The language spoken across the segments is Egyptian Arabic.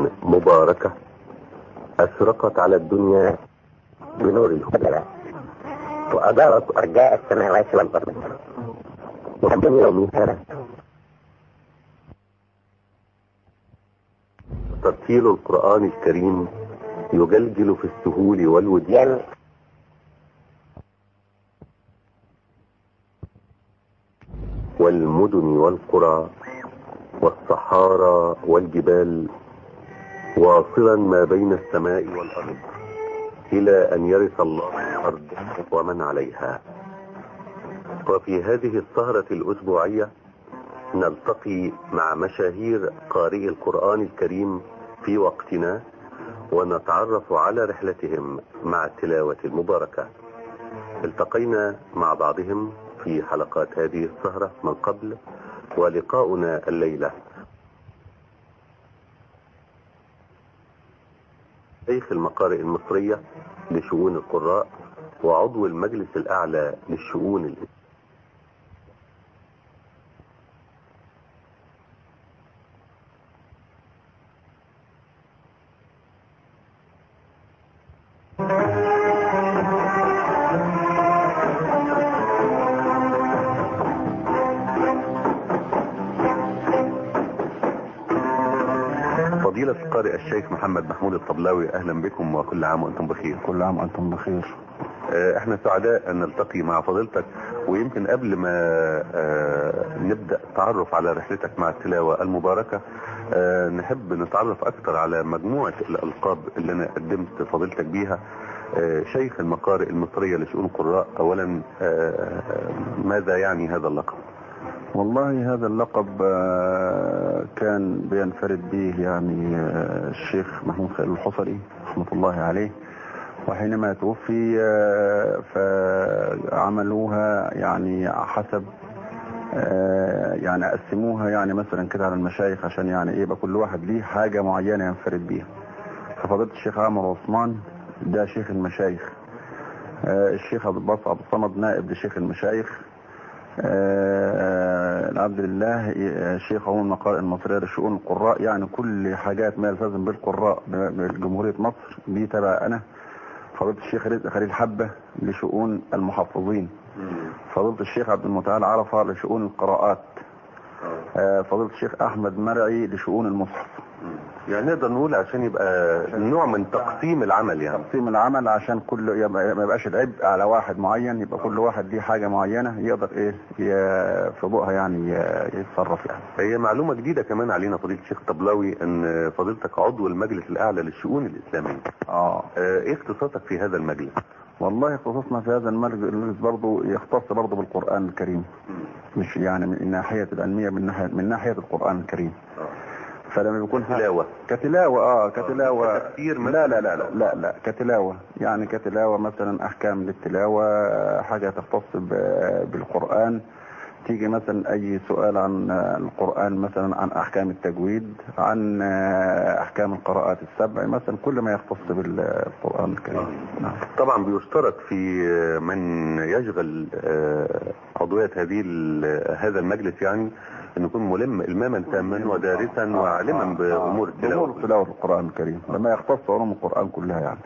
مباركة أشرقت على الدنيا بنور الهدى وأدارت أرجاء السماوات والأرض ومن يومها ترتيل القرآن الكريم يجلجل في السهول والوديان والمدن والقرى والصحارى والجبال واصلا ما بين السماء والأرض إلى أن يرث الله الأرض ومن عليها وفي هذه السهرة الأسبوعية نلتقي مع مشاهير قارئي القرآن الكريم في وقتنا ونتعرف على رحلتهم مع التلاوة المباركة التقينا مع بعضهم في حلقات هذه السهرة من قبل ولقاؤنا الليلة شيخ المقارئ المصرية لشؤون القراء وعضو المجلس الأعلى للشؤون الإسلامية فضيلة القارئ الشيخ محمد محمود الطبلاوي أهلا بكم وكل عام وأنتم بخير كل عام وانتم بخير آه، احنا سعداء ان نلتقي مع فضيلتك ويمكن قبل ما آه، نبدأ تعرف على رحلتك مع التلاوة المباركة آه، نحب نتعرف اكثر على مجموعة الالقاب اللي انا قدمت فضيلتك بيها آه، شيخ المقارئ المصرية لشؤون القراء اولا آه، ماذا يعني هذا اللقب والله هذا اللقب آه، كان بينفرد به يعني آه، الشيخ محمود خليل الحصري رحمة الله عليه وحينما توفي آه، فعملوها يعني حسب آه، يعني قسموها يعني مثلا كده على المشايخ عشان يعني ايه يبقى كل واحد ليه حاجة معينة ينفرد بيها ففضيلة الشيخ عمرو عثمان ده شيخ المشايخ آه، الشيخ عبد الباسط عبد الصمد نائب لشيخ المشايخ آه، العبد لله آه، شيخ عموم المقارئ المصرية لشؤون القراء يعني كل حاجات ما يلتزم بالقراء بجمهورية مصر دي تبع أنا فضيلة الشيخ رزق خليل حبة لشؤون المحفظين فضيلة الشيخ عبد المتعال عرفة لشؤون القراءات آه، فضيلة الشيخ أحمد مرعي لشؤون المصحف يعني نقدر نقول عشان يبقى نوع من تقسيم العمل يعني تقسيم العمل عشان كل يبقى ما يبقاش العبء على واحد معين يبقى كل واحد ليه حاجة معينة يقدر ايه ي- في ضوءها يعني ي- يتصرف يعني هي معلومة جديدة كمان علينا فضيلة الشيخ طبلاوي ان فضيلتك عضو المجلس الاعلى للشؤون الاسلامية اه آه، ايه اختصاصك في هذا المجلس والله اختصاصنا في هذا المجلس برضه يختص برضه بالقرآن الكريم مش يعني من ناحية العلمية من ناحية من ناحية القرآن الكريم فلما بيكون ح- تلاوة كتلاوة اه كتلاوة كتفسير مثلا؟ لا لا لا لا لا لا كتلاوة يعني كتلاوة مثلا احكام للتلاوة آه، حاجة تختص ب- بالقرآن تيجي مثلا اي سؤال عن آه، القرآن مثلا عن احكام التجويد عن آه، احكام القراءات السبع مثلا كل ما يختص بالقرآن الكريم نعم طبعا بيشترط في آه، من يشغل آه، عضوية هذه ال- هذا المجلس يعني ان يكون ملم الماما تاما ودارسا وعالما بامور بأمور التلاوة تلاوة القرآن الكريم لما يختص علوم القرآن كلها يعني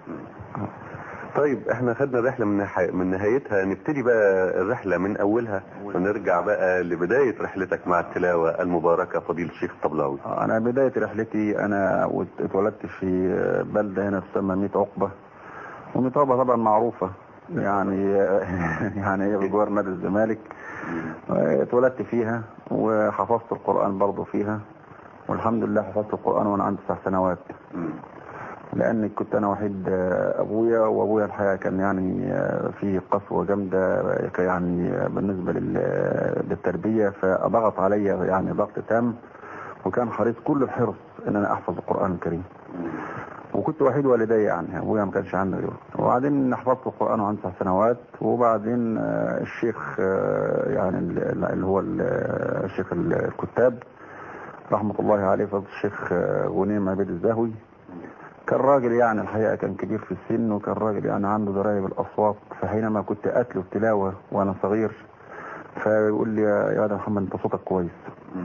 طيب احنا خدنا الرحلة من نها- من نهايتها نبتدي بقى الرحلة من اولها ونرجع بقى لبداية رحلتك مع التلاوة المباركة فضيل الشيخ طبلاوي انا بداية رحلتي انا وت- اتولدت في بلدة هنا تسمى ميت عقبة وميت عقبة طبعا معروفة يعني يعني هي بجوار نادي الزمالك اتولدت فيها وحفظت القرآن برضه فيها والحمد لله حفظت القرآن وانا عندي تسع سنوات لان كنت انا وحيد آه، ابويا وابويا الحقيقه كان يعني آه، في قسوه جامده آه، يعني آه، بالنسبه لل- للتربيه فضغط عليا يعني ضغط تام وكان حريص كل الحرص ان انا احفظ القران الكريم وكنت وحيد والدي يعني ابويا ما كانش عنده غيره وبعدين حفظت القران وعندي تسع سنوات وبعدين آه، الشيخ آه، يعني ال- اللي هو ال- الشيخ الكتاب رحمه الله عليه فضل الشيخ آه، غنيم عبيد الزهوي كان راجل يعني الحقيقة كان كبير في السن وكان راجل يعني عنده ضرايب الأصوات فحينما كنت أتلو التلاوة وأنا صغير فيقول لي يا يا ده محمد أنت صوتك كويس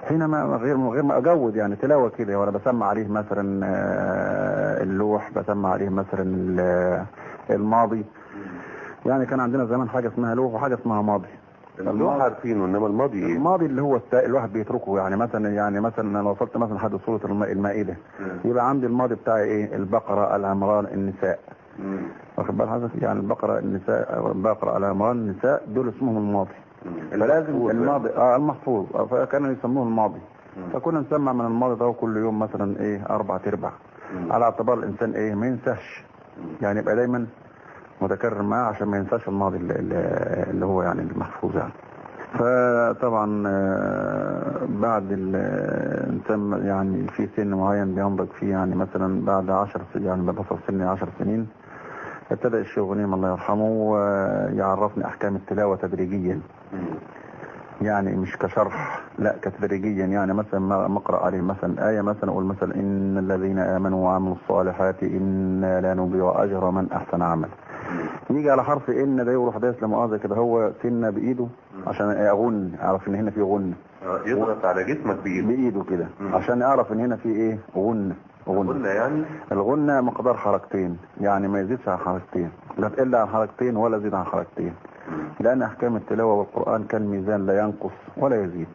حينما غير من غير ما اجود يعني تلاوه كده وانا بسمع عليه مثلا آه، اللوح بسمع عليه مثلا ال- الماضي يعني كان عندنا زمان حاجه اسمها لوح وحاجه اسمها ماضي اللوح عارفينه انما الماضي ايه؟ الماضي اللي هو التا- الواحد بيتركه يعني مثلا يعني مثلا انا وصلت مثلا لحد سوره الم- المائده يبقى عندي الماضي بتاعي ايه البقره العمران النساء مم. واخد بال حضرتك يعني البقره النساء البقره العمران النساء دول اسمهم الماضي فلازم المحفوظ الماضي اه المحفوظ آه، فكانوا يسموه الماضي فكنا نسمع من الماضي ده كل يوم مثلا ايه اربع ارباع على اعتبار الانسان ايه ما ينساش يعني يبقى دايما متكرر معاه عشان ما ينساش الماضي اللي, اللي- اللي هو يعني المحفوظ يعني فطبعا آه، بعد الانسان يعني في سن معين بينضج فيه يعني مثلا بعد عشر سنين يعني بوصل سن عشر سنين ابتدى الشيخ غنيم الله يرحمه آه، يعرفني احكام التلاوه تدريجيا يعني مش كشرح لا كتدريجيا يعني مثلا ما ما اقرا عليه مثلا ايه مثلا اقول مثلا ان الذين امنوا وعملوا الصالحات انا لا نضيع اجر من احسن عمل يجي على حرف ان ده يروح دايس لمؤاخذه كده هو سنه بايده عشان اغن اعرف ان هنا في غن آه، يضغط على جسمك بايده بايده كده مم. عشان اعرف ان هنا في ايه غن غن قلنا يعني الغنة مقدار حركتين يعني ما يزيدش عن حركتين لا تقل عن حركتين ولا يزيد عن حركتين لأن أحكام التلاوة والقرآن كالميزان لا ينقص ولا يزيد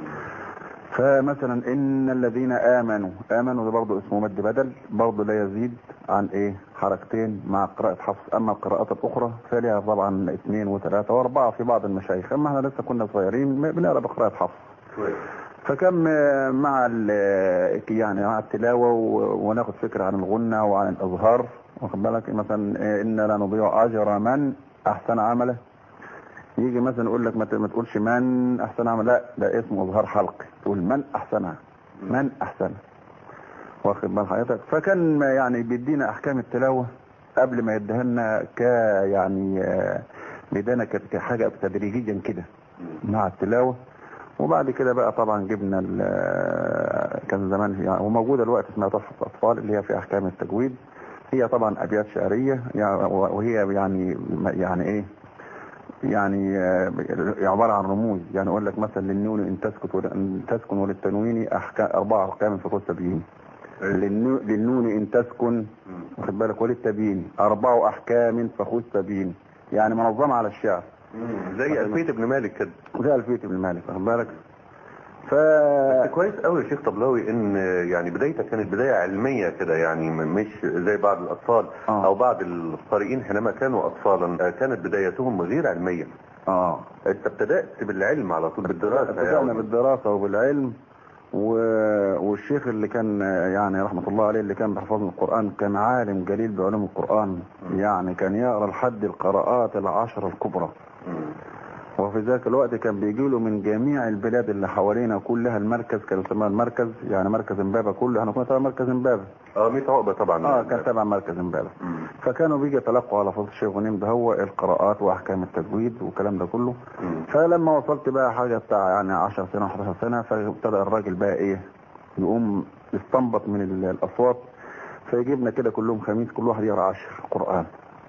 فمثلا إن الذين آمنوا آمنوا ده برضه اسمه مد بدل برضه لا يزيد عن إيه حركتين مع قراءة حفص أما القراءات الأخرى فلها طبعا اثنين وثلاثة وأربعة في بعض المشايخ أما احنا لسه كنا صغيرين بنقرأ بقراءة حفص كويس فكم آه، مع ال- يعني مع التلاوة و- وناخد فكرة عن الغنى وعن الإظهار واخد بالك مثلا آه، إن لا نضيع أجر من أحسن عمله يجي مثلا يقول لك ما ت- ما تقولش من أحسن عمل لا ده اسمه إظهار حلقي تقول من أحسنها من أحسن واخد بال حضرتك فكان يعني بيدينا أحكام التلاوة قبل ما يديها لنا ك يعني آه، بيدينا ك- كحاجة تدريجيا كده مع التلاوة وبعد كده بقى طبعا جبنا ال- كان زمان يعني وموجوده الوقت اسمها تحفه الاطفال اللي هي في احكام التجويد هي طبعا ابيات شعريه يعني وهي يعني يعني ايه يعني آه، عباره عن رموز يعني اقول لك مثلا للنون ان تسكت ول- ان تسكن وللتنوين احكام اربع احكام في التبيين للنو- للنون ان تسكن واخد بالك وللتبيين اربع احكام فخذ تبيين يعني منظمه على الشعر زي ألفية ابن مالك كده زي الفيت بن مالك واخد بالك ف بس كويس قوي يا شيخ طبلاوي ان يعني بدايتك كانت بدايه علميه كده يعني م- مش زي بعض الاطفال آه. او بعض القارئين حينما كانوا اطفالا آه، كانت بدايتهم غير علميه اه انت ابتدات بالعلم على طول بالدراسه بدأنا يعني. بالدراسة وبالعلم و... والشيخ اللي كان يعني رحمة الله عليه اللي كان بيحفظنا القرآن كان عالم جليل بعلوم القرآن يعني كان يقرأ لحد القراءات العشر الكبرى مم. وفي ذاك الوقت كان بيجي له من جميع البلاد اللي حوالينا كلها المركز كانوا يسموها المركز يعني مركز امبابة كله احنا كنا تبع مركز امبابة اه 100 عقبه طبعا اه كان تبع مركز امبابة مم. فكانوا بيجي يتلقوا على فضل الشيخ غنيم ده هو القراءات واحكام التجويد والكلام ده كله مم. فلما وصلت بقى حاجة بتاع يعني 10 سنة 11 سنة فابتدى الراجل بقى ايه يقوم يستنبط من ال- الاصوات فيجيبنا كده كلهم خميس كل واحد يقرا 10 قرآن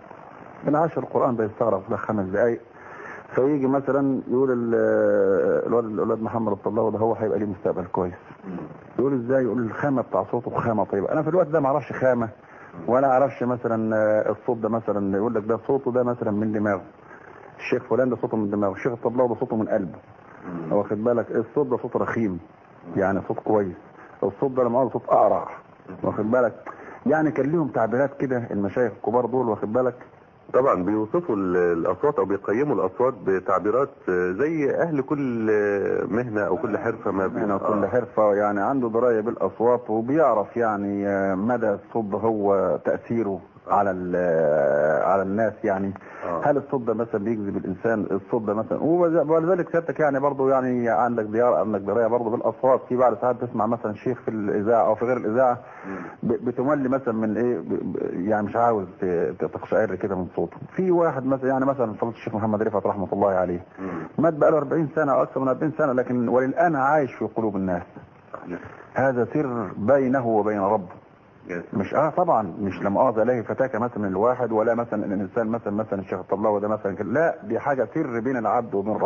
العشر القرآن بيستغرق ده خمس دقايق فيجي مثلا يقول ال- الواد الولاد محمد الطلاوي ده هو هيبقى ليه مستقبل كويس يقول ازاي يقول الخامه بتاع صوته خامه طيبه انا في الوقت ده ما اعرفش خامه ولا اعرفش مثلا آه، الصوت ده مثلا يقول لك ده صوته ده مثلا من دماغه الشيخ فلان ده صوته من دماغه الشيخ الطبلاوي ده صوته من قلبه واخد بالك الصوت ده صوت رخيم يعني صوت كويس الصوت ده لما صوت اقرع واخد بالك يعني كان ليهم تعبيرات كده المشايخ الكبار دول واخد بالك طبعا بيوصفوا ال- الاصوات او بيقيموا الاصوات بتعبيرات آه، زي اهل كل آه، مهنه او كل حرفه ما بين هنا كل آه. حرفة يعني عنده دراية بالأصوات وبيعرف يعني آه، مدى الصوت ده هو تأثيره على ال- آه، على الناس يعني آه. هل الصوت ده مثلا بيجذب الإنسان الصوت ده مثلا وبز- ولذلك سيادتك يعني برضه يعني عندك ديار عندك دراية برضه بالأصوات في بعض ساعات تسمع مثلا شيخ في الإذاعة أو في غير الإذاعة ب- بتملي مثلا من إيه ب- ب- يعني مش عاوز ت- ت- تقشعر كده من صوته في واحد مثلا يعني مثلا فضيلة الشيخ محمد رفعت رحمة الله عليه مم. مات بقى له 40 سنة أو أكثر من 40 سنة لكن وللآن عايش في قلوب الناس هذا سر بينه وبين ربه يس. مش اه طبعا مش لما اقعد الاقي فتاكه مثلا من الواحد ولا مثلا ان الانسان مثلا مثلا الشيخ الطبلاوي ده مثلا كده. لا دي حاجه سر بين العبد وبين ربه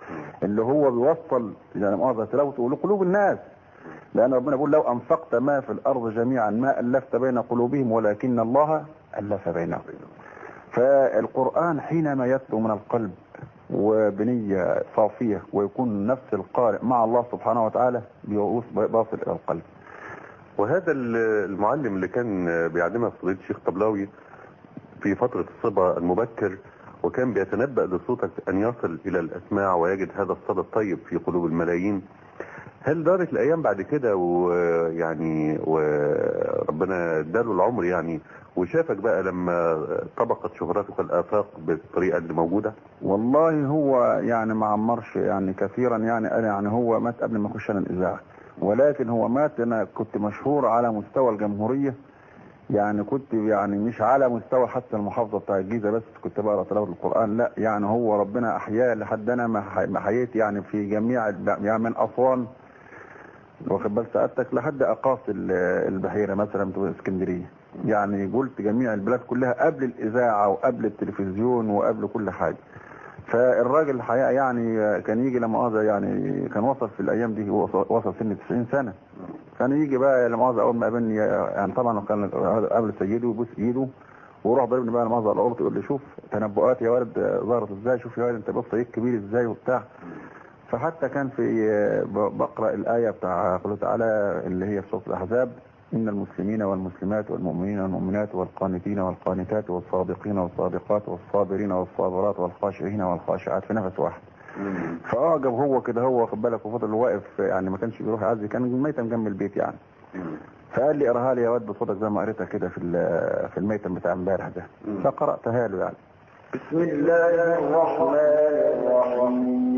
اللي هو بيوصل يعني مؤاخذة تلاوته لقلوب الناس لأن ربنا يقول لو أنفقت ما في الأرض جميعا ما ألفت بين قلوبهم ولكن الله ألف بينهم فالقرآن حينما يتلو من القلب وبنية صافية ويكون نفس القارئ مع الله سبحانه وتعالى بيصل إلى القلب وهذا ال- المعلم اللي كان بيعلمها فضيلة الشيخ طبلاوي في فترة الصبا المبكر وكان بيتنبأ لصوتك أن يصل إلى الأسماع ويجد هذا الصدى الطيب في قلوب الملايين هل دارت الأيام بعد كده ويعني وربنا اداله العمر يعني وشافك بقى لما طبقت شهرتك الآفاق بالطريقة اللي موجودة والله هو يعني ما عمرش يعني كثيرا يعني أنا يعني هو مات قبل ما اخش انا الاذاعه ولكن هو مات انا كنت مشهور على مستوى الجمهوريه يعني كنت يعني مش على مستوى حتى المحافظه بتاع الجيزه بس كنت بقرا تلاوه القران لا يعني هو ربنا احياه لحد انا ما حي- ما حييت يعني في جميع الب- يعني من اسوان واخد بال سعادتك لحد اقاصي ال- البحيره مثلا بتوع اسكندريه يعني قلت جميع البلاد كلها قبل الاذاعه وقبل التلفزيون وقبل كل حاجه فالراجل الحقيقه يعني كان يجي لما مؤاخذه يعني كان وصل في الايام دي هو وصل سن 90 سنه كان يجي بقى لما مؤاخذه اول ما قابلني يعني طبعا كان قبل سيده ويبوس ايده ويروح ضربني بقى لما مؤاخذه على الارض يقول لي شوف تنبؤات يا ولد ظهرت ازاي شوف يا ولد انت بص ايه كبير ازاي وبتاع فحتى كان في ب- بقرا الايه بتاع قوله تعالى اللي هي في سوره الاحزاب ان المسلمين والمسلمات والمؤمنين والمؤمنات والقانتين والقانتات والصادقين والصادقات والصابرين والصابرات والخاشعين والخاشعات في نفس واحد فاعجب هو كده هو واخد بالك وفضل واقف يعني ما كانش بيروح يعزي كان ميتم جنب البيت يعني فقال لي اقراها لي يا واد بصوتك زي ما قريتها كده في ال- في الميتم بتاع امبارح ده فقراتها له يعني بسم الله الرحمن الرحيم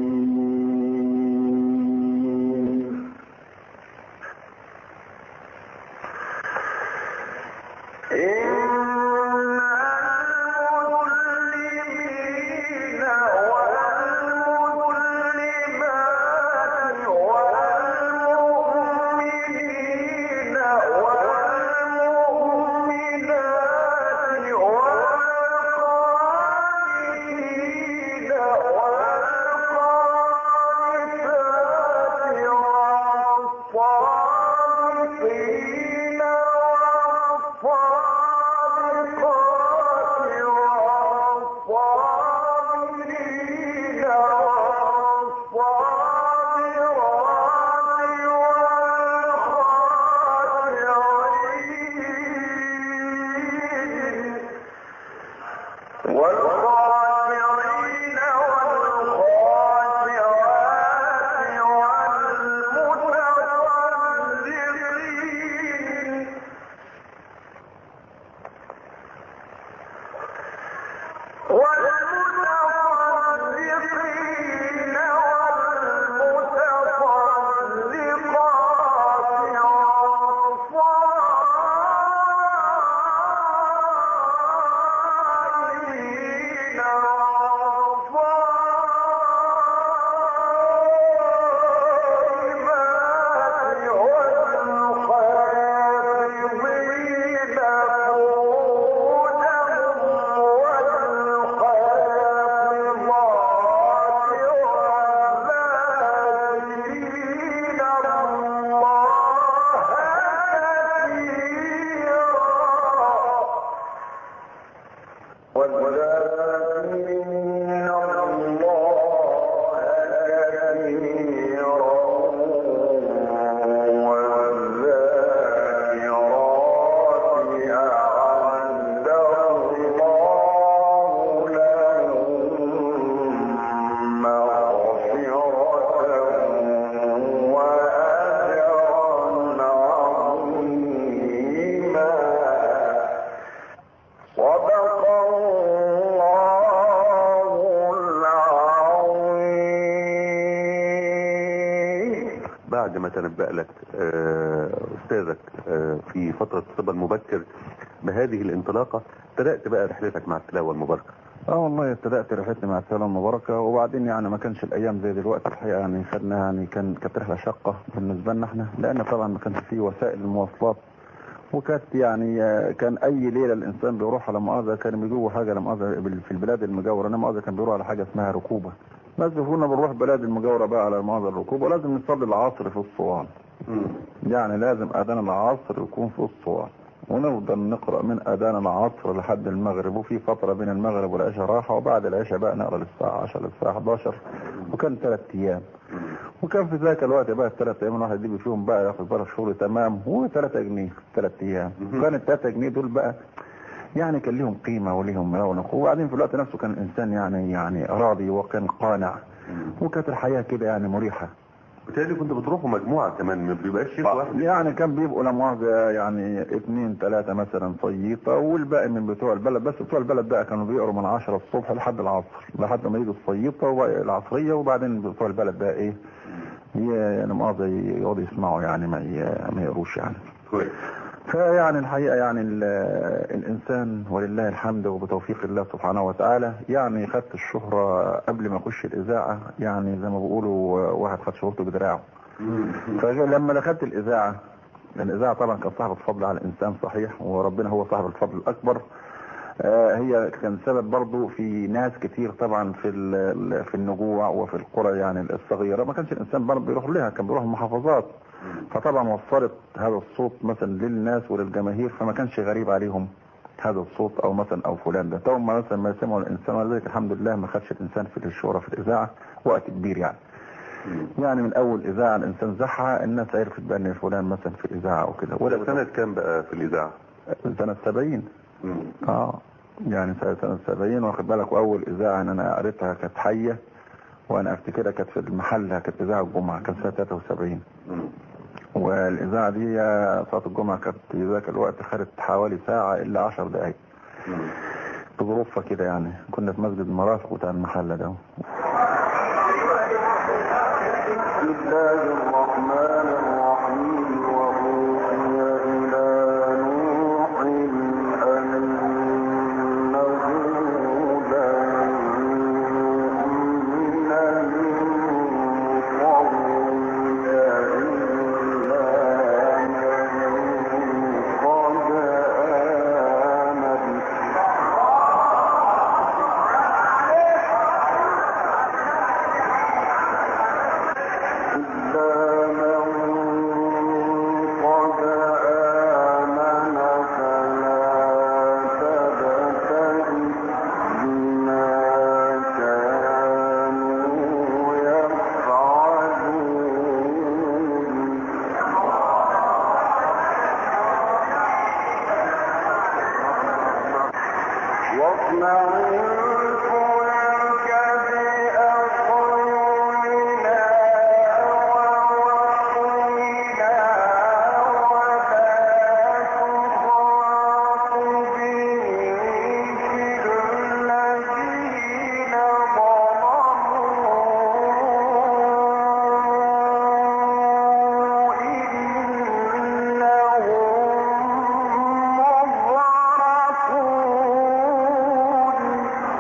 والخاشعين والخاشعات والمتصدقين والمتصدقين والمتصدقات والصائمين والصائمات والحافظين فروجهم والحافظات والذاكرين الله كثيرا والذاكرين الله كثيرا والذاكرات أعد الله لهم مغفرة وأجرا عظيما صدق الله العظيم بعد ما تنبأ لك آه، أستاذك آه، في فترة الصبا المبكر بهذه الانطلاقة بدأت بقى رحلتك مع التلاوة المباركة اه والله ابتدأت رحلتي مع السلام المباركة وبعدين يعني ما كانش الأيام زي دلوقتي الحقيقة يعني خدنا يعني كان كانت رحلة شاقة بالنسبة لنا احنا لأن طبعا ما كانش فيه وسائل المواصلات وكانت يعني آه، كان أي ليلة الإنسان بيروح على مؤاخذة كان بيجوا حاجة لا مؤاخذة بال- في البلاد المجاورة أنا مؤاخذة كان بيروح على حاجة اسمها ركوبة بس كنا بنروح بلاد المجاورة بقى على معظم الركوب ولازم نصلي العصر في الصوان مم. يعني لازم اذان العصر يكون في الصوان ونفضل نقرا من اذان العصر لحد المغرب وفي فتره بين المغرب والعشاء راحه وبعد العشاء بقى نقرا للساعه 10 للساعه 11 وكان ثلاث ايام وكان في ذاك الوقت بقى الثلاث ايام الواحد يجي فيهم بقى ياخد بالك شغل تمام هو 3 جنيه ثلاث ايام وكان ال 3 جنيه دول بقى يعني كان لهم قيمه وليهم رونق وبعدين في الوقت نفسه كان الانسان يعني يعني راضي وكان قانع وكانت الحياه كده يعني مريحه بالتالي كنت بتروحوا مجموعة كمان ما بيبقاش شيخ واحد يعني كان بيبقوا لا مؤاخذة يعني اثنين ثلاثة مثلا صييطة والباقي من بتوع البلد بس بتوع البلد بقى كانوا بيقروا من 10 الصبح لحد العصر لحد ما يجوا الصييطة والعصرية وبعدين بتوع البلد بقى ايه ي- يعني مؤاخذة يقعدوا يسمعوا يعني ما ي- ما يقروش يعني كويس فيعني الحقيقة يعني ال- الإنسان ولله الحمد وبتوفيق الله سبحانه وتعالى يعني خدت الشهرة قبل ما أخش الإذاعة يعني زي ما بيقولوا واحد خد شهرته بدراعه فلما دخلت الإذاعة الإذاعة طبعا كان صاحبة فضل على الإنسان صحيح وربنا هو صاحب الفضل الأكبر آه، هي كان سبب برضو في ناس كتير طبعا في ال- في النجوع وفي القرى يعني الصغيرة ما كانش الإنسان برضو بيروح لها كان بيروح المحافظات فطبعا وصلت هذا الصوت مثلا للناس وللجماهير فما كانش غريب عليهم هذا الصوت او مثلا او فلان ده تو ما مثلا ما سمعوا الانسان ولذلك الحمد لله ما خدش الانسان في الشهرة في الاذاعه وقت كبير يعني يعني من اول اذاعه الانسان زحها الناس عرفت بان فلان مثلا في الاذاعه وكده ولا سنة كام بقى في الإذاعة؟ سنه 70 مم. اه يعني سنه سنه 70 واخد بالك واول اذاعه ان انا قريتها كانت حيه وانا افتكرها كانت في المحله كانت اذاعه الجمعه كان سنه 73 مم. والاذاعه دي آه، صلاه الجمعه كانت في ذاك الوقت خدت حوالي ساعه الا 10 دقائق مم. بظروفها كده يعني كنا في مسجد المرافق بتاع المحله ده بسم الله الرحمن الرحيم وأوحي إلى نوح أنه لن يؤمن من قومك إلا من قد آمن إلا من قد آمن فلا تبتئس بما كانوا يفعلون واصنع الفلك بأعيننا ووحينا ولا تخاطبني في الذين ظلموا إنهم مغرقون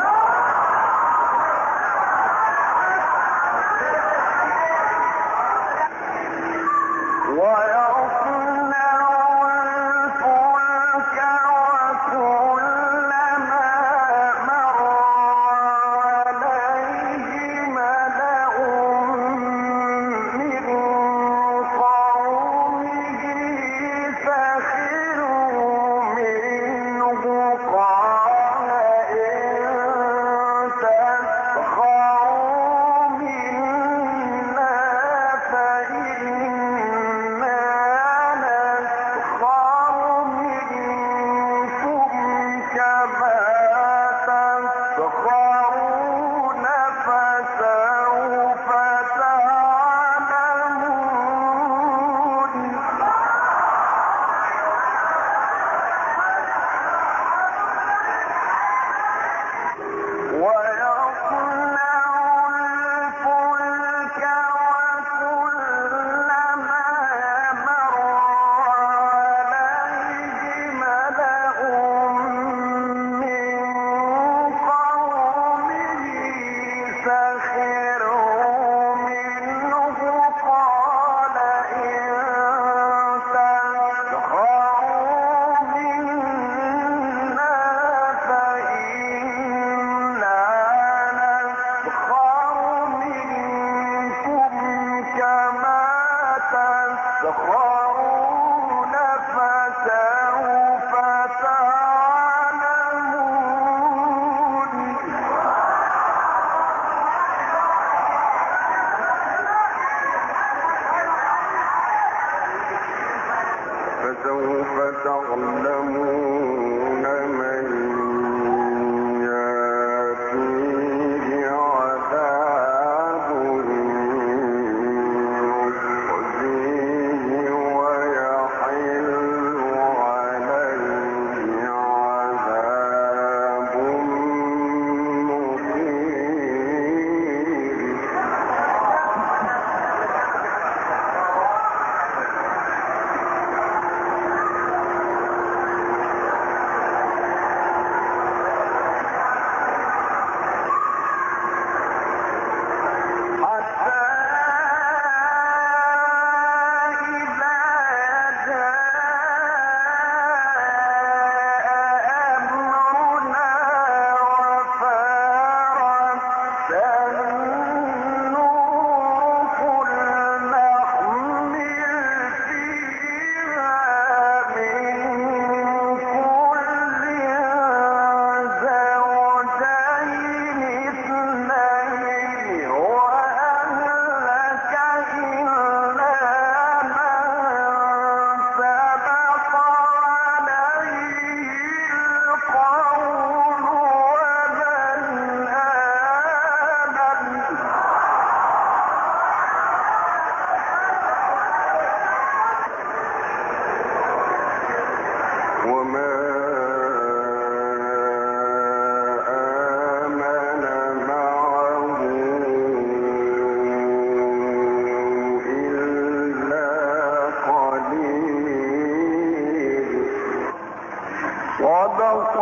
صدق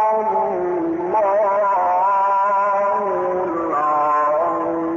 الله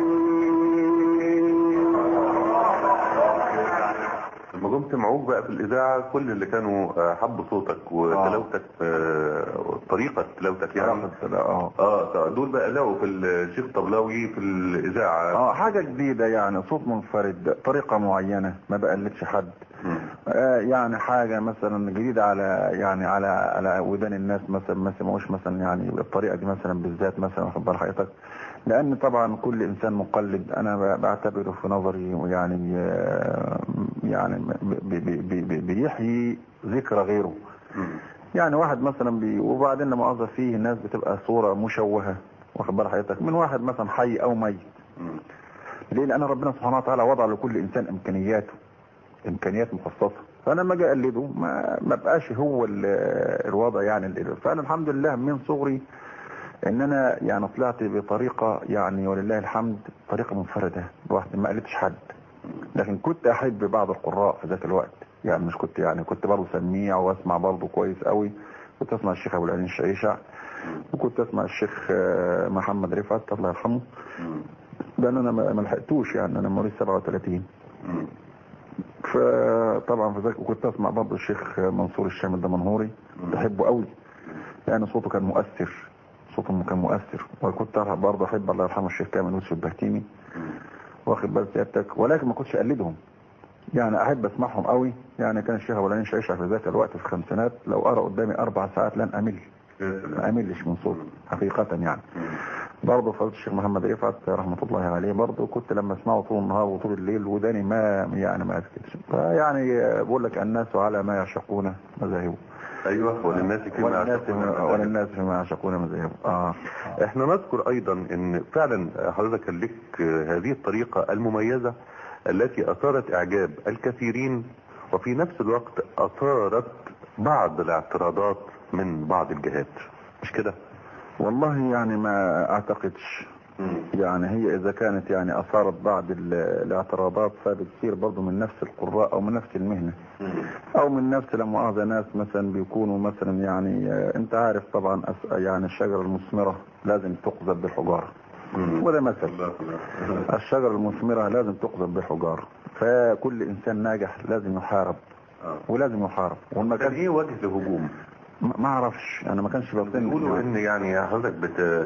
العظيم لما جم سمعوك بقى في الاذاعه كل اللي كانوا آه، حبوا صوتك وتلاوتك آه، طريقه تلاوتك يعني اه اه دول بقى لقوا في الشيخ طبلاوي في الاذاعه اه حاجة جديدة يعني صوت منفرد طريقة معينة ما بقلدش حد مم. آه يعني حاجة مثلا جديدة على يعني على على ودان الناس مثلا ما سمعوش مثلا يعني بالطريقة دي مثلا بالذات مثلا واخد بال حضرتك لأن طبعا كل إنسان مقلد أنا ب- بعتبره في نظري يعني آه، يعني بي- بي- بي- بي- بيحيي ذكرى غيره مم. يعني واحد مثلا بي وبعدين لما أظهر فيه الناس بتبقى صورة مشوهة واخد بال حضرتك من واحد مثلا حي أو ميت مم. ليه لان ربنا سبحانه وتعالى وضع لكل انسان امكانياته امكانيات مخصصه فانا لما اجي اقلده ما ما بقاش هو ال- الوضع يعني اللي فانا الحمد لله من صغري ان انا يعني طلعت بطريقه يعني ولله الحمد طريقه منفرده لوحدي ما قلدتش حد لكن كنت احب بعض القراء في ذاك الوقت يعني مش كنت يعني كنت برضه سميع واسمع برضه كويس قوي كنت اسمع الشيخ ابو العين الشعيشع وكنت اسمع الشيخ آه، محمد رفعت الله يرحمه مم. لان انا ما ما لحقتوش يعني انا مواليد 37 مم. فطبعا في ذلك وكنت اسمع برضه الشيخ منصور الشامل ده منهوري بحبه قوي لان صوته كان مؤثر صوته كان مؤثر وكنت برضه احب الله يرحمه الشيخ كامل يوسف البهتيمي واخد بال سيادتك ولكن ما كنتش اقلدهم يعني احب اسمعهم قوي يعني كان الشيخ ابو العين شعيشة في ذاك الوقت في الخمسينات لو ارى قدامي اربع ساعات لن امل ما املش من صوته حقيقة يعني برضه فضيله الشيخ محمد رفعت رحمه الله عليه برضه كنت لما اسمعه طول النهار وطول الليل وداني ما يعني ما اسكتش فيعني بقول لك الناس على ما يعشقون مذاهبه ايوه وللناس فيما وللناس يعشقون المذاهب. وللناس فيما يعشقون مذاهبه اه احنا نذكر ايضا ان فعلا حضرتك كان لك هذه الطريقة المميزة التي اثارت اعجاب الكثيرين وفي نفس الوقت اثارت بعض الاعتراضات من بعض الجهات مش كده والله يعني ما اعتقدش يعني هي اذا كانت يعني اثارت بعض ال- الاعتراضات فبتصير برضه من نفس القراء او من نفس المهنه او من نفس لا مؤاخذه ناس مثلا بيكونوا مثلا يعني آه، انت عارف طبعا أس- يعني الشجره المثمره لازم تقذف بالحجاره وده مثل الشجره المثمره لازم تقذف بالحجاره فكل انسان ناجح لازم يحارب ولازم يحارب وما كان كان ايه وجه الهجوم ما ما اعرفش انا ما كانش بطن بيقولوا ان يعني حضرتك بت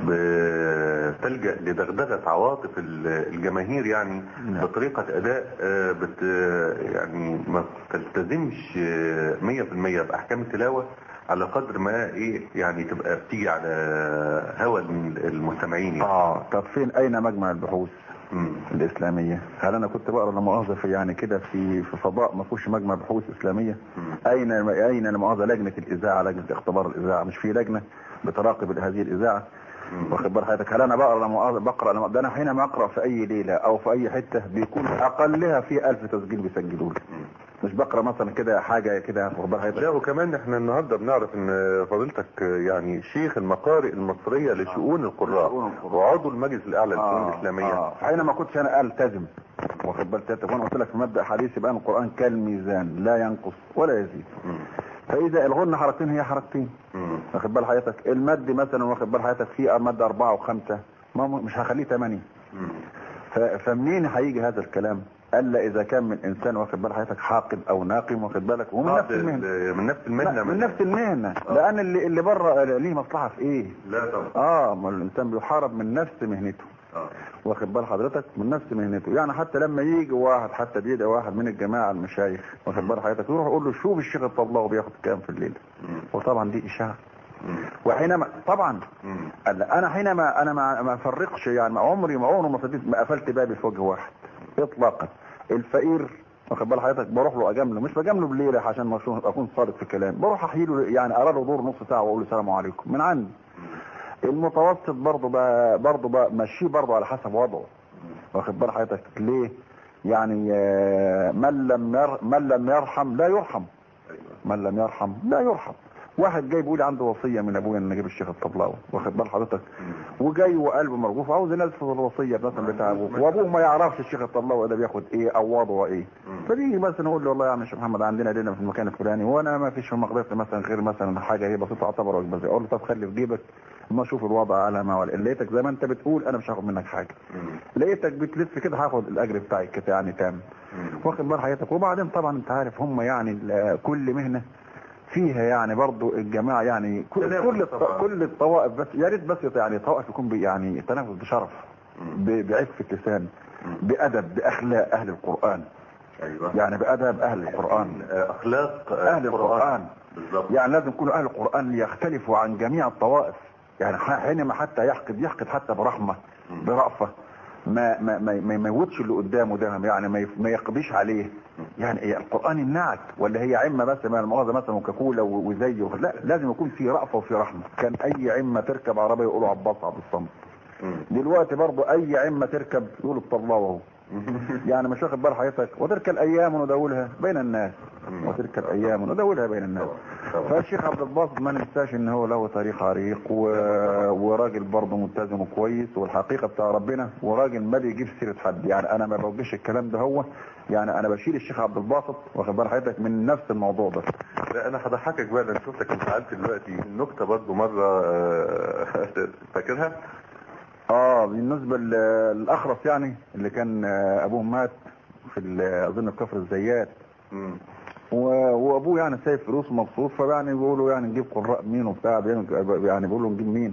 بتلجأ لدغدغة عواطف ال- الجماهير يعني نعم. بطريقة اداء آه، بت يعني ما تلتزمش آه، 100% باحكام التلاوة على قدر ما ايه يعني تبقى بتيجي على هوى المستمعين يعني اه طب فين اين مجمع البحوث مم. الإسلامية هل أنا كنت بقرا لا مؤاخذة في يعني كده في في فضاء ما فيهوش مجمع بحوث إسلامية مم. أين أين لا مؤاخذة لجنة الإذاعة لجنة اختبار الإذاعة مش في لجنة بتراقب هذه الإذاعة مم. واخد بال حضرتك هل أنا بقرا لا مؤاخذة بقرا لا مؤاخذة- ده أنا حينما أقرأ في أي ليلة أو في أي حتة بيكون أقلها في ألف تسجيل بيسجلوا لي مش بقرا مثلا كده حاجة كده واخد بال حضرتك لا وكمان احنا النهارده بنعرف ان فضيلتك يعني شيخ المقارئ المصرية لشؤون القراء لشؤون القراء. وعضو المجلس الاعلى للشؤون الاسلامية آه. حينما كنتش انا التزم واخد بالك تلاتة. وانا قلت لك في مبدا حديث يبقى القران كالميزان لا ينقص ولا يزيد مم. فاذا الغن حركتين هي حركتين مم. واخد بال حضرتك المد مثلا واخد بال حضرتك فيه مد اربعه وخمسه ما مش هخليه ثمانيه مم. ف- فمنين هيجي هذا الكلام الا اذا كان من انسان واخد بال حضرتك حاقد او ناقم واخد بالك ومن بعض نفس المهنه ال- من نفس المهنة لا، من نفس المهنه لان اللي اللي بره ليه مصلحه في ايه لا طبعا اه ما الانسان بيحارب من نفس مهنته اه واخد بال حضرتك من نفس مهنته يعني حتى لما يجي واحد حتى بيدعي واحد من الجماعه المشايخ واخد بال حضرتك يروح يقول له شوف الشيخ الطبلاوي بياخد كام في الليل مم. وطبعا دي اشاعه مم. وحينما طبعا مم. قال انا حينما انا ما ما افرقش يعني ما عمري ما عمري ما فضيت ما قفلت بابي في وجه واحد اطلاقا الفقير واخد بال حضرتك بروح له اجامله مش بجامله بالليله عشان ما أكون- اكون صادق في الكلام بروح احيي له يعني ارى له دور نص ساعه واقول له السلام عليكم من عندي المتوسط برضه بقى برضه بقى ماشيه برضه على حسب وضعه واخد بال حضرتك ليه يعني آه، من لم ير من لم يرحم لا يرحم من لم يرحم لا يرحم واحد جاي بيقول لي عنده وصيه من ابويا ان اجيب الشيخ الطبلاوي واخد بال حضرتك وجاي وقلبه مرجوف عاوز ينفذ الوصيه مثلا بتاع ابوه وابوه ما يعرفش الشيخ الطبلاوي ده بياخد ايه او وضعه ايه فبيجي مثلا يقول له والله يا عم الشيخ محمد عندنا ليله في المكان الفلاني وانا ما فيش في مقدرتي مثلا غير مثلا حاجه هي بسيطه اعتبر واجبه اقول له طب خلي في جيبك ما اشوف الوضع على ما ولا لقيتك زي ما انت بتقول انا مش هاخد منك حاجه لقيتك بتلف كده هاخد الاجر بتاعي كده يعني تام واخد بال حياتك وبعدين طبعا انت عارف هم يعني ال- كل مهنه فيها يعني برضو الجماعه يعني كل تنافس كل الط- طبعاً. كل الطوائف بس يا ريت بس يعني طوائف يكون بي- يعني تنافس بشرف ب- بعفه لسان بادب باخلاق اهل القران ايوه يعني بادب اهل القران آه، اخلاق آه، اهل القران بالظبط يعني لازم يكونوا اهل القران يختلفوا عن جميع الطوائف يعني ح- حينما حتى يحقد يحقد حتى برحمه برأفه ما ما ما ما يموتش اللي قدامه ده يعني ما يف- ما يقضيش عليه يعني إيه القران النعت ولا هي عمه بس ما المؤاخذه مثلا وكاكولا و- وزي وخ- لا لازم يكون في رأفه وفي رحمه كان اي عمه تركب عربيه يقولوا عباس عبد الصمد دلوقتي برضو اي عمه تركب يقولوا الطلاوه اهو يعني مش واخد بال حضرتك وتلك الايام نداولها بين الناس وتلك الايام نداولها بين الناس فالشيخ عبد الباسط ما ننساش ان هو له تاريخ عريق و... وراجل برضه ملتزم وكويس والحقيقه بتاع ربنا وراجل ما بيجيب سيره حد يعني انا ما بوجهش الكلام ده هو يعني انا بشيل الشيخ عبد الباسط واخد بال حضرتك من نفس الموضوع ده لا انا هضحكك بقى انا شفتك انفعلت دلوقتي النكته برضو مره آه، فاكرها اه بالنسبه ل- للاخرس يعني اللي كان آه، ابوه مات في ال- اظن في كفر الزيات مم. و- وابوه يعني سايب فلوس مبسوط فيعني بيقولوا يعني نجيب قراء مين وبتاع بيعمل- يعني بيقولوا نجيب مين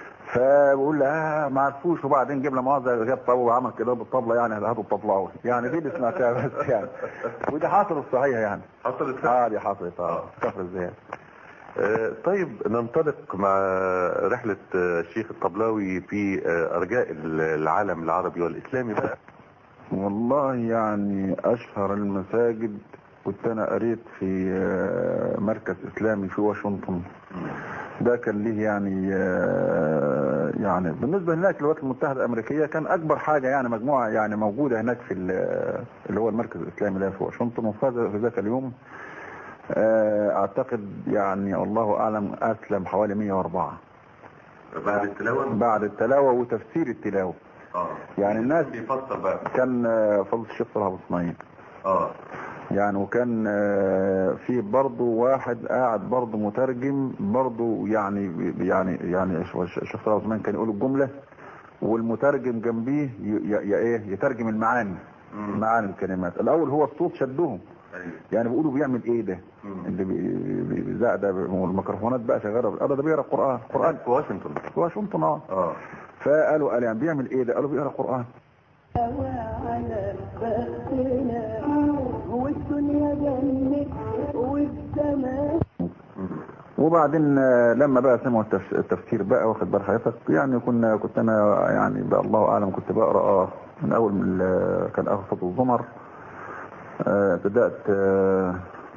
فبقول له اه ما عرفوش وبعدين جبنا مؤاخذه جاب طابه وعمل كده بالطبله يعني هاتوا الطبلاوي يعني دي اللي سمعتها بس يعني ودي حصلت صحيح يعني حصلت اه دي حصلت اه كفر الزيات آه، طيب ننطلق مع رحلة آه، الشيخ الطبلاوي في آه، أرجاء العالم العربي والإسلامي بقى والله يعني اشهر المساجد كنت انا قريت في آه، مركز اسلامي في واشنطن ده كان ليه يعني آه، يعني بالنسبه هناك للولايات المتحده الامريكيه كان اكبر حاجه يعني مجموعه يعني موجوده هناك في ال- اللي هو المركز الاسلامي ده في واشنطن وفي هذا- في ذاك اليوم آه، اعتقد يعني الله اعلم اسلم حوالي 104 بعد التلاوة بعد التلاوه وتفسير التلاوه اه يعني الناس بيفسر بقى كان آه، فضل الشيخ صلاح ابو اسماعيل اه يعني وكان آه، في برضه واحد قاعد برضه مترجم برضه يعني يعني يعني الشيخ صلاح عثمان كان يقول الجمله والمترجم جنبيه ي- ي- ي- ايه يترجم المعاني مم. معاني الكلمات الاول هو الصوت شدهم أيوة. يعني بيقولوا بيعمل ايه ده مم. اللي بي- بي- بيزعق ده والميكروفونات بقى شغاله اه ده بيقرا قران قران في واشنطن في واشنطن اه اه فقالوا قال يعني بيعمل ايه ده قالوا بيقرا قران وعلى بختنا والدنيا جنة والسماء وبعدين آه، لما بقى سمعوا التفس- التفسير بقى واخد بال حضرتك يعني كنا كنت انا يعني بقى الله اعلم كنت بقرا اه من اول من ال- كان اخر صوت الزمر آه، بدات اه,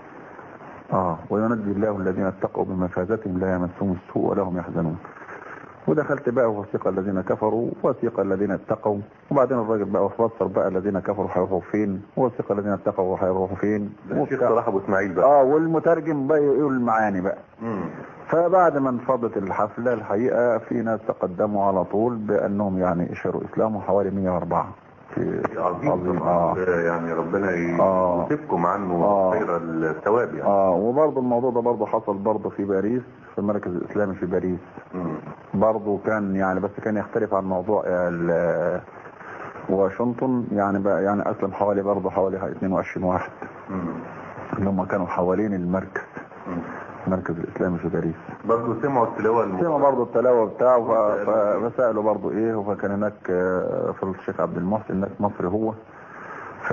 آه وينجي الله الذين اتقوا بمفازتهم لا يمسهم السوء ولا هم يحزنون ودخلت بقى وثيق الذين كفروا وثيق الذين اتقوا وبعدين الراجل بقى فسر بقى الذين كفروا هيروحوا فين وثيق الذين اتقوا هيروحوا فين ده الشيخ وبتاع. صلاح أبو إسماعيل بقى اه والمترجم بقى يقول المعاني بقى مم. فبعد ما انفضت الحفلة الحقيقة في ناس تقدموا على طول بأنهم يعني اشهروا إسلامهم حوالي 104 في عظيم طبعا آه. آه، يعني ربنا آه. يوفقكم عنه آه. خير الثواب يعني اه وبرضه الموضوع ده برضه حصل برضه في باريس في المركز الإسلامي في باريس مم. برضه كان يعني بس كان يختلف عن موضوع ال- واشنطن يعني بقى يعني أسلم حوالي برضه حوالي 22 واحد مم. اللي هم كانوا حوالين المركز مم. المركز الإسلامي في باريس برضه سمعوا التلاوة سمع المباركة. برضه التلاوه بتاعه ف- ف- فسالوا برضه ايه فكان هناك آه، فضل الشيخ عبد المحسن هناك مصري هو ف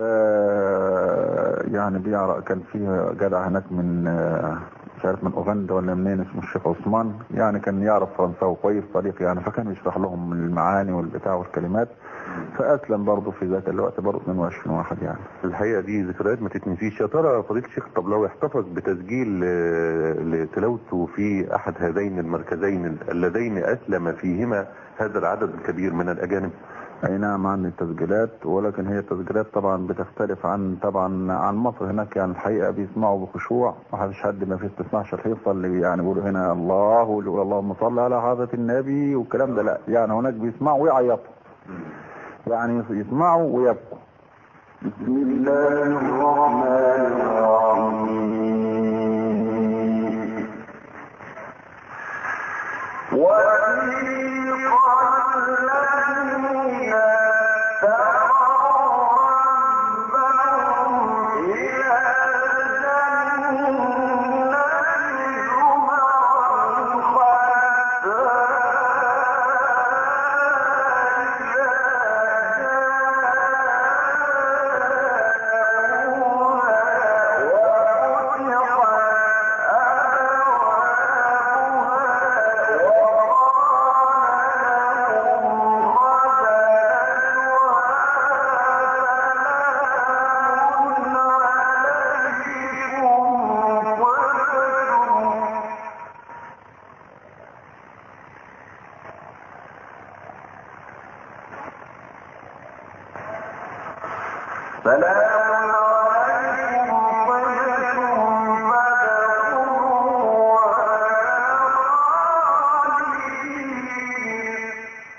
يعني بيعرف كان فيه جدع هناك من آه، مش عارف من اوغندا ولا منين اسمه الشيخ عثمان يعني كان يعرف فرنساوي كويس طريق يعني فكان يشرح لهم المعاني والبتاع والكلمات فاسلم برضه في ذات الوقت برضه 22 واحد يعني الحقيقة دي ذكريات ما تتنسيش يا ترى فضيلة الشيخ الطبلاوي احتفظ بتسجيل آه، لتلاوته في أحد هذين المركزين اللذين أسلم فيهما هذا العدد الكبير من الأجانب اي نعم عندي التسجيلات ولكن هي التسجيلات طبعا بتختلف عن طبعا عن مصر هناك يعني الحقيقه بيسمعوا بخشوع ما فيش حد ما فيش تسمعش الحصه اللي يعني بيقولوا هنا الله واللي يقول اللهم صل على حضره النبي والكلام ده لا يعني هناك بيسمعوا ويعيطوا يعني يسمعوا ويبكوا بسم الله الرحمن الرحيم وَسِيقَ الَّذِينَ اتَّقَوْا رَبَّهُمْ إِلَى الْجَنَّةِ زُمَرًا حَتَّىٰ سلام عليكم طيبكم فادخلوها خالدين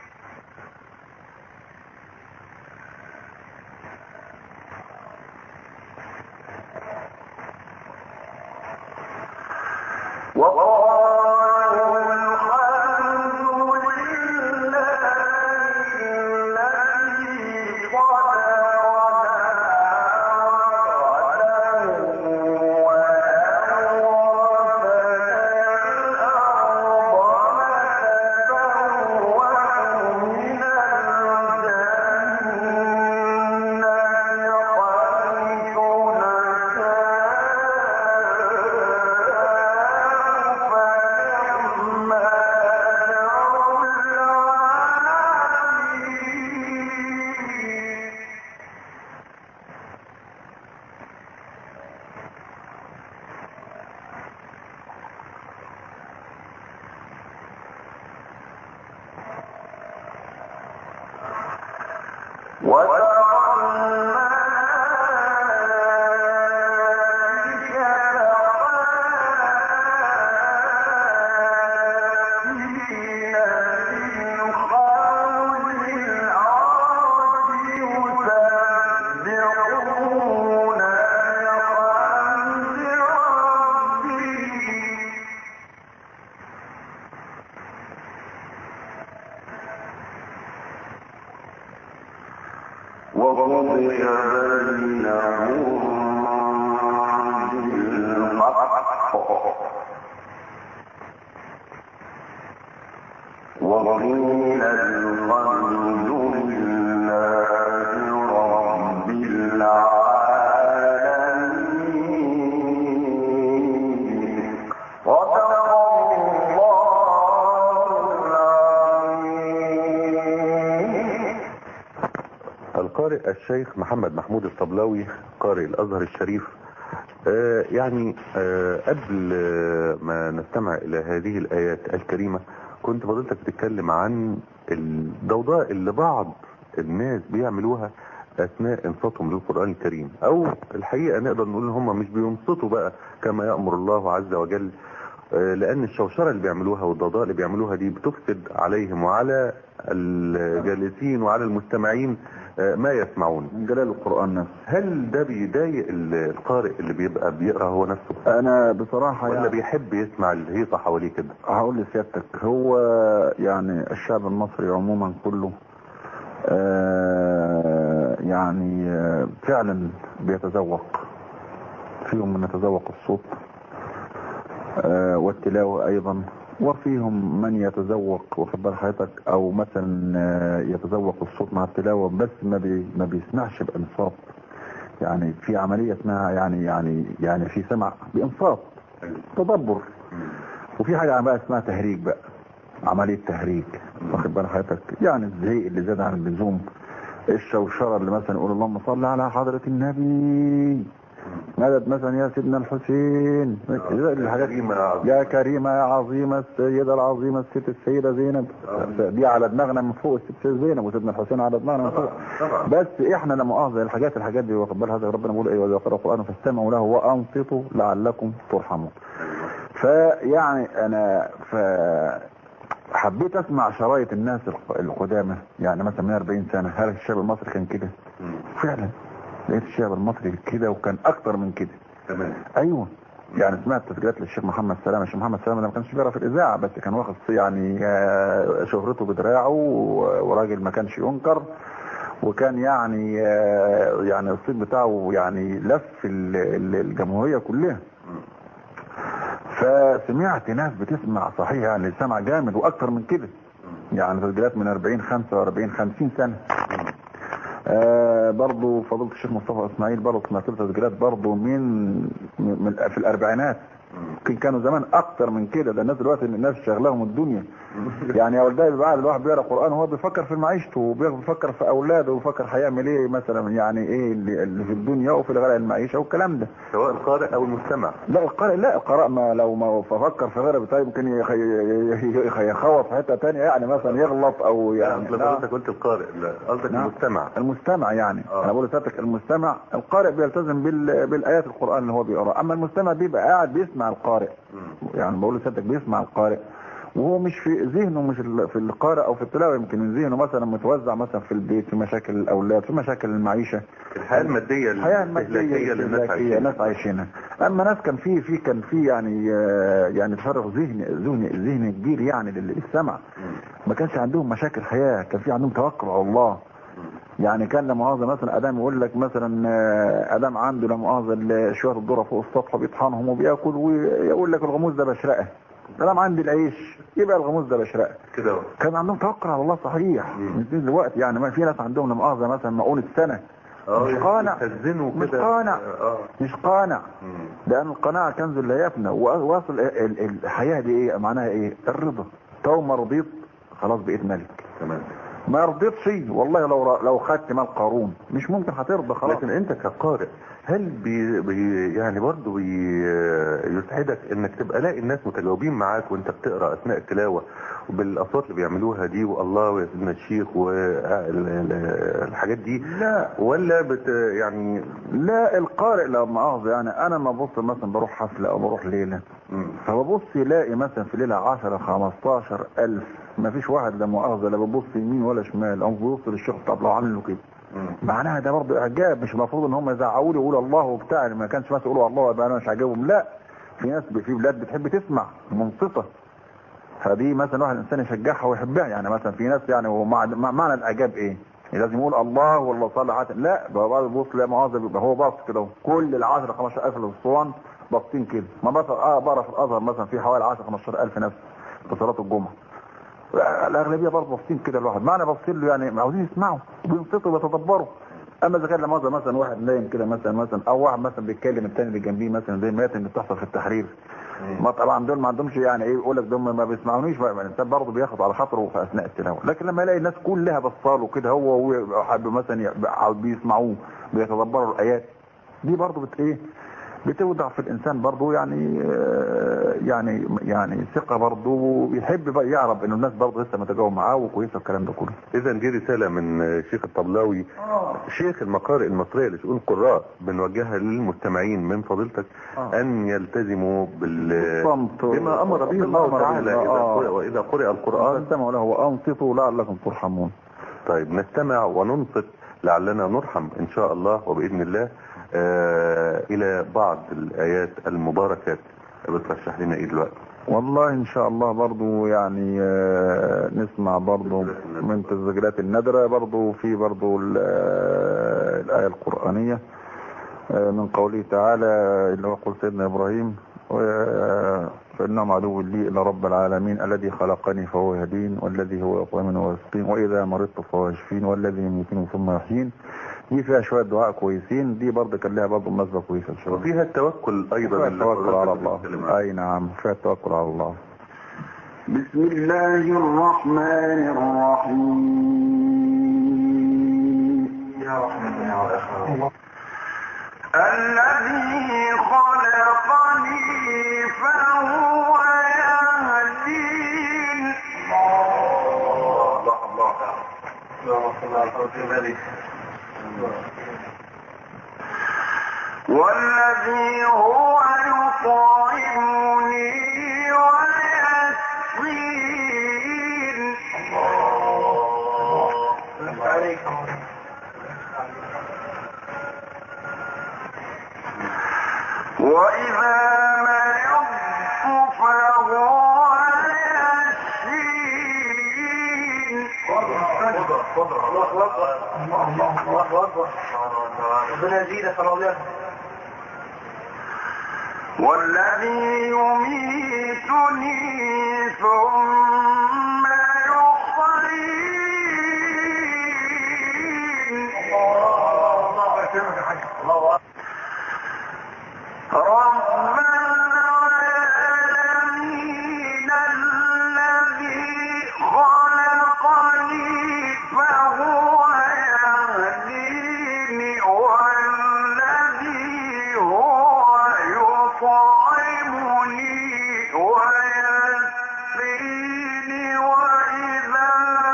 وقالوا الحمد لله الذي صدرنا وعده وأورثنا الأرض نتبوأ من الجنة حيث نشاء فنعم أجر العاملين وترى الملائكة حافين من حول العرش يسبحون بحمد ربهم وقضي بينهم بالحق وقيل الحمد لله رب العالمين صدق الله العظيم القارئ الشيخ محمد محمود الطبلاوي قارئ الازهر الشريف آه، يعني آه، قبل آه، ما نستمع الى هذه الايات الكريمه كنت فضلتك بتتكلم عن الضوضاء اللي بعض الناس بيعملوها اثناء انصاتهم للقران الكريم او الحقيقه نقدر نقول ان هم مش بينصتوا بقى كما يامر الله عز وجل آه، لان الشوشره اللي بيعملوها والضوضاء اللي بيعملوها دي بتفسد عليهم وعلى الجالسين وعلى المستمعين آه، ما يسمعون من جلال القران نفسه هل ده بيضايق ال- القارئ اللي بيبقى بيقرا هو نفسه انا بصراحه ولا يعني بيحب يسمع الهيصه حواليه كده هقول لسيادتك هو يعني الشعب المصري عموما كله آه يعني آه فعلا بيتذوق فيهم من يتذوق الصوت آه والتلاوة ايضا وفيهم من يتذوق واخد بال حضرتك او مثلا آه يتذوق الصوت مع التلاوة بس ما بي ما بيسمعش بانصات يعني في عملية اسمها يعني يعني يعني في سمع بانصات تدبر وفي حاجة بقى اسمها تهريج بقى عملية تهريج واخد بال حضرتك يعني الزعيق اللي زاد عن اللزوم الشوشرة اللي مثلا يقول اللهم صل على حضرة النبي مدد مثلا يا سيدنا الحسين الحاجات كريمة يا عظيمة. يا كريمة يا عظيمة السيدة العظيمة الست السيدة زينب دي على دماغنا من فوق الست زينب وسيدنا الحسين على دماغنا من فوق طبعا. بس احنا لما مؤاخذة الحاجات الحاجات دي واخد بال هذا ربنا بيقول ايه واذا قرأ القرآن فاستمعوا له وانصتوا لعلكم ترحمون فيعني انا ف حبيت اسمع شرايط الناس الق- القدامى يعني مثلا من 40 سنة هل الشعب المصري كان كده مم. فعلا لقيت الشعب المصري كده وكان اكتر من كده تمام ايوه يعني سمعت تسجيلات للشيخ محمد سلامه الشيخ محمد سلامه ده ما كانش بيعرف الاذاعه بس كان واخد يعني آه، شهرته بدراعه و- وراجل ما كانش ينكر وكان يعني آه، يعني الصيت بتاعه يعني لف ال- ال- الجمهوريه كلها فسمعت ناس بتسمع صحيح يعني السمع جامد واكتر من كده يعني تسجيلات من 40 45 50 سنه آه برضو فضيله الشيخ مصطفى اسماعيل برضو سمعت له تسجيلات برضو من, من في الاربعينات يمكن كانوا زمان اكتر من كده ده الناس دلوقتي الناس شغلهم الدنيا يعني يا ولدي بعد الواحد بيقرا قران وهو بيفكر في معيشته وبيفكر في اولاده وبيفكر هيعمل ايه مثلا يعني ايه اللي, اللي في الدنيا وفي الغلاء المعيشه والكلام ده سواء القارئ او المستمع لا القارئ لا القراء ما لو ما فكر في غيره طيب يمكن يخ- يخ- يخوف في حته ثانيه يعني مثلا يغلط او يعني يعني لا. انت قلت القارئ لا قصدك نعم. المستمع المستمع يعني آه. انا بقول لسيادتك المستمع القارئ بيلتزم بال... بالايات القران اللي هو بيقراها اما المستمع بيبقى قاعد بيسمع القارئ مم. يعني بقول لسيادتك بيسمع القارئ وهو مش في ذهنه مش ال- في القارئ او في التلاوه يمكن من ذهنه مثلا متوزع مثلا في البيت في مشاكل الاولاد في مشاكل المعيشه الحياة المادية الحياه الاستهلاكية الماديه اللي الناس الاستهلاكية عايشينها ناس عايشينها اما ناس كان في في كان في يعني آه، يعني تفرغ ذهني ذهني ذهني كبير يعني لل- للسمع ما كانش عندهم مشاكل حياه كان في عندهم توكل على الله يعني كان لا مؤاخذه مثلا ادم يقول لك مثلا آه، ادم عنده لا مؤاخذه ال- شويه الذره فوق السطح بيطحنهم وبياكل ويقول لك الغموس ده بشرقه ادم عندي العيش يبقى الغموس ده بشرقه كده اهو. كان عندهم توكل على الله صحيح مم. مش زي دلوقتي يعني ما في ناس عندهم لا مؤاخذه مثلا مقولة سنه اه مش قانع يخزنوا مش كده قانع اه مش قانع مم. لان القناعه كنز لا يفنى واصل ال- ال- الحياه دي ايه معناها ايه الرضا تو ما رضيت خلاص بقيت ملك تمام ما رضيتش والله لو ر- لو خدت مال قارون مش ممكن هترضى خلاص لكن انت كقارئ هل بي بي يعني برضه بي يسعدك انك تبقى لاقي الناس متجاوبين معاك وانت بتقرا اثناء التلاوه وبالاصوات اللي بيعملوها دي والله ويا سيدنا الشيخ والحاجات دي لا ولا بت يعني لا القارئ لا مؤاخذه يعني انا ما ببص مثلا بروح حفله او بروح ليله مم. فببص يلاقي مثلا في ليله 10 15 الف ما فيش واحد لا مؤاخذه لا بيبص يمين ولا شمال او بيبص للشيخ طب لو عامل له كده مم. معناها ده برضه اعجاب مش المفروض ان هم يزعقوا لي يقولوا الله وبتاع ما كانش مثلا يقولوا الله يبقى انا مش عاجبهم لا في ناس في بلاد بتحب تسمع منصفه فدي مثلا واحد انسان يشجعها ويحبها يعني مثلا في ناس يعني ومع مع- معنى الاعجاب ايه؟ لازم يقول الله والله صلى على لا ده بعض البص لا مؤاخذه بيبقى هو باص كده كل ال 10 15000 اللي في الاسوان باصين كده ما مثلا اه بره في الازهر مثلا في حوالي 10 15000 نفس في صلاه الجمعه الاغلبيه برضه باصين كده الواحد معنى باصين له يعني عاوزين يسمعوا وينصتوا ويتدبروا اما اذا كان لا مؤاخذه مثلا واحد نايم كده مثلا مثلا او واحد مثلا بيتكلم الثاني اللي جنبيه مثلا زي المات اللي بتحصل في التحرير ما طبعا دول ما عندهمش يعني ايه يقول لك دول ما بيسمعونيش بقى الانسان برضه بياخد على خاطره في اثناء التلاوه لكن لما يلاقي الناس كلها بصاله كده هو وهو حابب مثلا ي- بيسمعوه بيتدبروا الايات دي برضه بت ايه بتوضع في الانسان برضه يعني آه، يعني يعني ثقه برضه بيحب بقى يعرف ان الناس برضه لسه متجاوب معاه وكويسه الكلام ده كله اذا دي رساله من شيخ الطبلاوي شيخ المقارئ المصريه لشؤون القراء بنوجهها للمستمعين من فضيلتك آه. ان يلتزموا بال بالصمت. بما امر به بما الله أمر تعالى به، اذا آه. قرئ واذا قرئ القران فاستمعوا له وانصتوا لعلكم ترحمون طيب نستمع وننصت لعلنا نرحم ان شاء الله وباذن الله آه الى بعض الايات المباركات بترشح لنا ايه دلوقتي والله ان شاء الله برضو يعني آه، نسمع برضو من تسجيلات الندرة برضو في برضو ال- آه، الآية القرآنية آه، من قوله تعالى اللي هو قول سيدنا إبراهيم و- فإنهم عدو لي إلا رب العالمين الذي خلقني فهو يهدين والذي هو يطعمني ويسقين وإذا مرضت فهو يشفين والذي يميتني ثم يحيين دي فيها شوية دعاء كويسين دي برضه كان لها برضه مناسبة كويسة إن شاء الله وفيها التوكل ايضا فيها اللي التوكل على حضرتك الله بتتكلم عنه. أي نعم فيها التوكل على الله بسم الله الرحمن الرحيم الذي خلقني فهو يهدين والذي هو يطعمني ويسقين وإذا مرضت فهو يشفين والذي يميتني ثم يحيين رب العالمين الذي خلقني فهو يهديني والذي هو يطعمني ويسقيني وإذا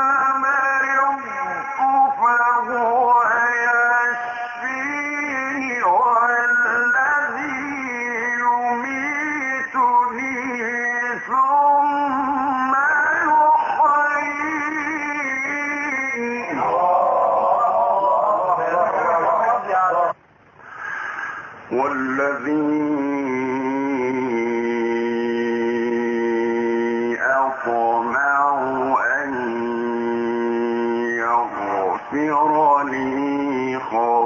مرضت فهو يشفيني والذي يميتني ثم يحيين والذي أطمع أن يغفر لي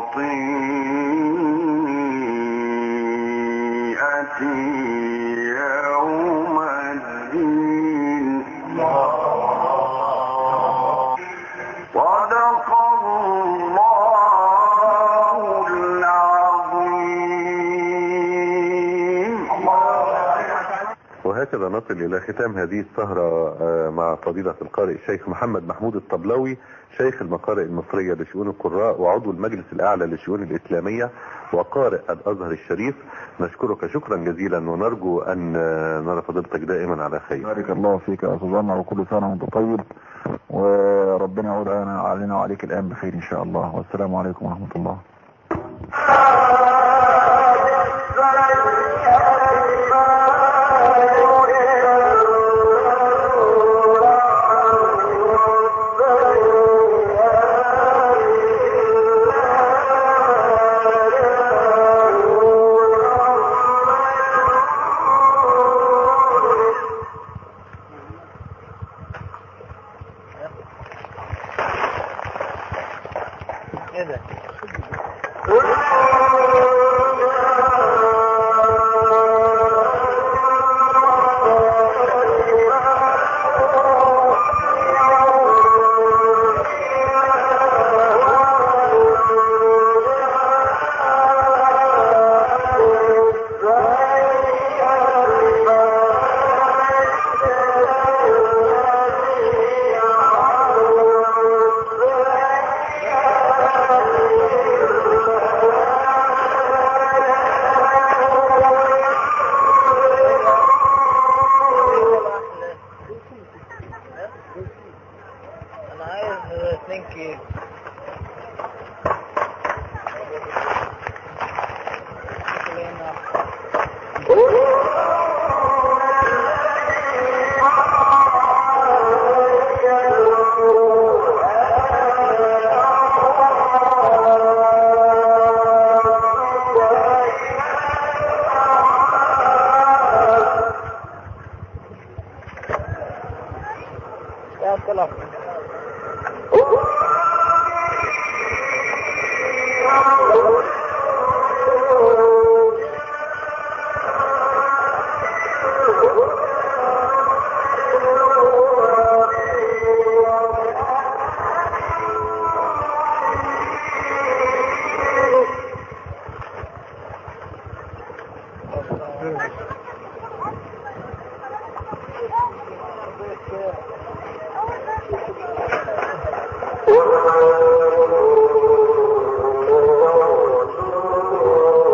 خطيئتي يوم الدين صدق الله العظيم وهكذا نصل إلى ختام هذه السهرة آه، مع فضيلة القارئ الشيخ محمد محمود الطبلاوي شيخ المقارئ المصرية لشؤون القراء وعضو المجلس الأعلى للشؤون الإسلامية وقارئ الأزهر الشريف نشكرك شكرا جزيلا ونرجو أن آه، نرى فضيلتك دائما على خير بارك الله فيك يا استاذ عمر وكل سنه وانت طيب وربنا يعود علينا علينا وعليك الان بخير ان شاء الله والسلام عليكم ورحمه الله انا عايز اتنين كيك يا سلام Oh,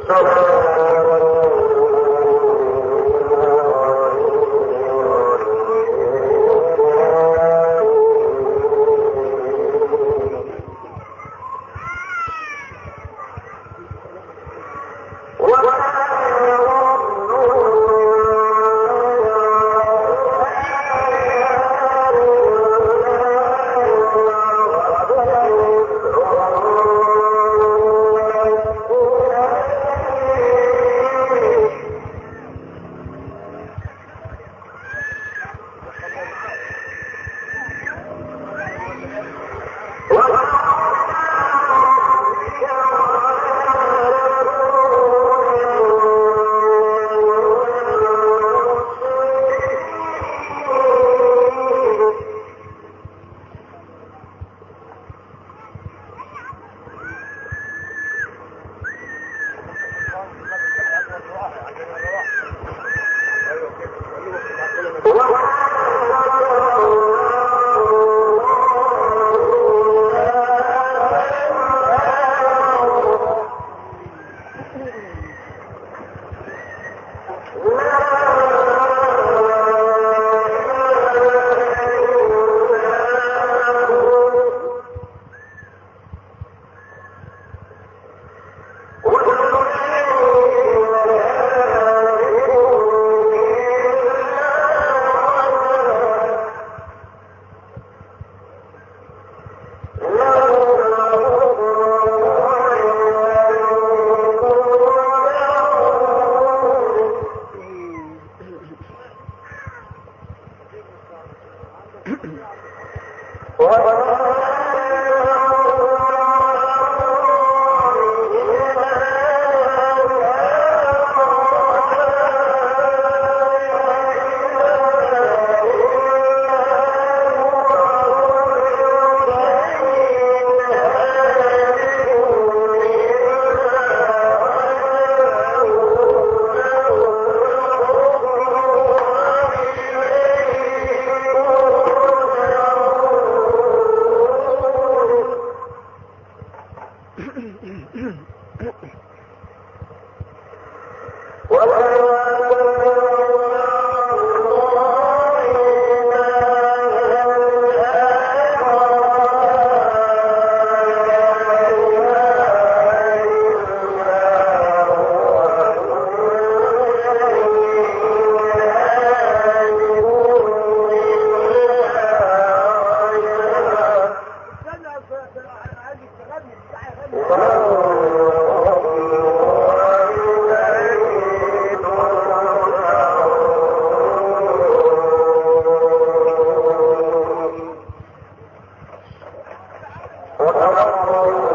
Thank you.